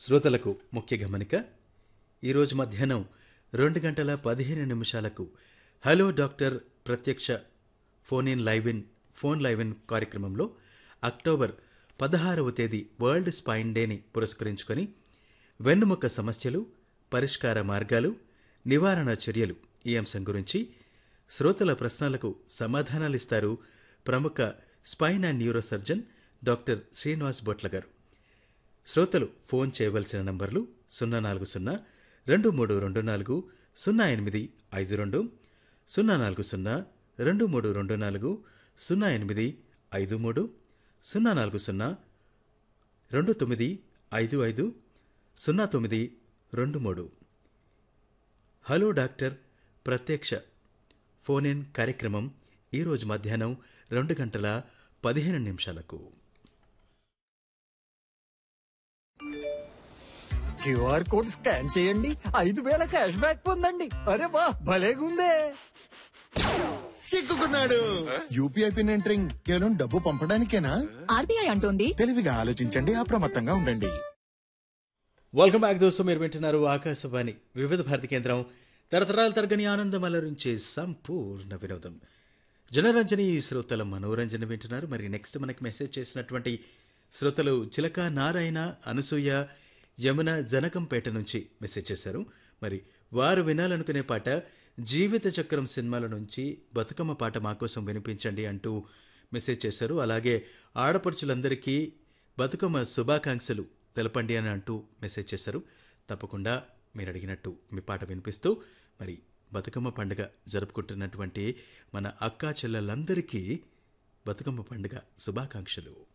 శ్రోతలకు ముఖ్య గమనిక ఈరోజు మధ్యాహ్నం రెండు గంటల పదిహేను నిమిషాలకు హలో డాక్టర్ ప్రత్యక్ష phone in live in phone live in కార్యక్రమంలో అక్టోబర్ పదహారవ తేదీ వరల్డ్ స్పైన్ డేని పురస్కరించుకొని వెన్నుముక్క సమస్యలు పరిష్కార మార్గాలు నివారణ చర్యలు ఈ అంశం గురించి శ్రోతల ప్రశ్నలకు సమాధానాలిస్తారు ప్రముఖ spine and neuro surgeon doctor Srinivas Botla గారు శ్రోతలు ఫోన్ చేయవలసిన నంబర్లు సున్నా నాలుగు సున్నా రెండు మూడు రెండు నాలుగు సున్నా ఎనిమిది ఐదు రెండు సున్నా నాలుగు సున్నా రెండు మూడు రెండు నాలుగు సున్నా ఎనిమిది ఐదు మూడు సున్నా నాలుగు సున్నా రెండు తొమ్మిది ఐదు ఐదు సున్నా తొమ్మిది రెండు మూడు హలో డాక్టర్ ప్రత్యక్ష ఫోన్ ఇన్ కార్యక్రమం ఈరోజు మధ్యాహ్నం రెండు గంటల పదిహేను నిమిషాలకు క్యూఆర్ కోడ్ స్కాన్ చేయండి ఐదు వేల క్యాష్ బ్యాక్ పొందండి అరే వా భలేగుందే చిక్కుకున్నాడు యూపీఐ పిన్ ఎంటరింగ్ కేవలం డబ్బు పంపడానికేనా ఆర్బీఐ అంటోంది తెలివిగా ఆలోచించండి అప్రమత్తంగా ఉండండి వెల్కమ్ బ్యాక్ దోస్తు మీరు వింటున్నారు ఆకాశవాణి వివిధ భారతి కేంద్రం తరతరాల తరగని ఆనందం అలరించే సంపూర్ణ వినోదం జనరంజని శ్రోతల మనోరంజన వింటున్నారు మరి నెక్స్ట్ మనకి మెసేజ్ చేసినటువంటి శ్రోతలు చిలక నారాయణ అనసూయ యమున జనకంపేట నుంచి మెసేజ్ చేశారు మరి వారు వినాలనుకునే పాట జీవిత చక్రం సినిమాల నుంచి బతుకమ్మ పాట మా కోసం వినిపించండి అంటూ మెసేజ్ చేశారు అలాగే ఆడపడుచులందరికీ బతుకమ్మ శుభాకాంక్షలు తెలపండి అని అంటూ మెసేజ్ చేశారు తప్పకుండా మీరు అడిగినట్టు మీ పాట వినిపిస్తూ మరి బతుకమ్మ పండుగ జరుపుకుంటున్నటువంటి మన అక్కా చెల్లెలందరికీ బతుకమ్మ పండుగ శుభాకాంక్షలు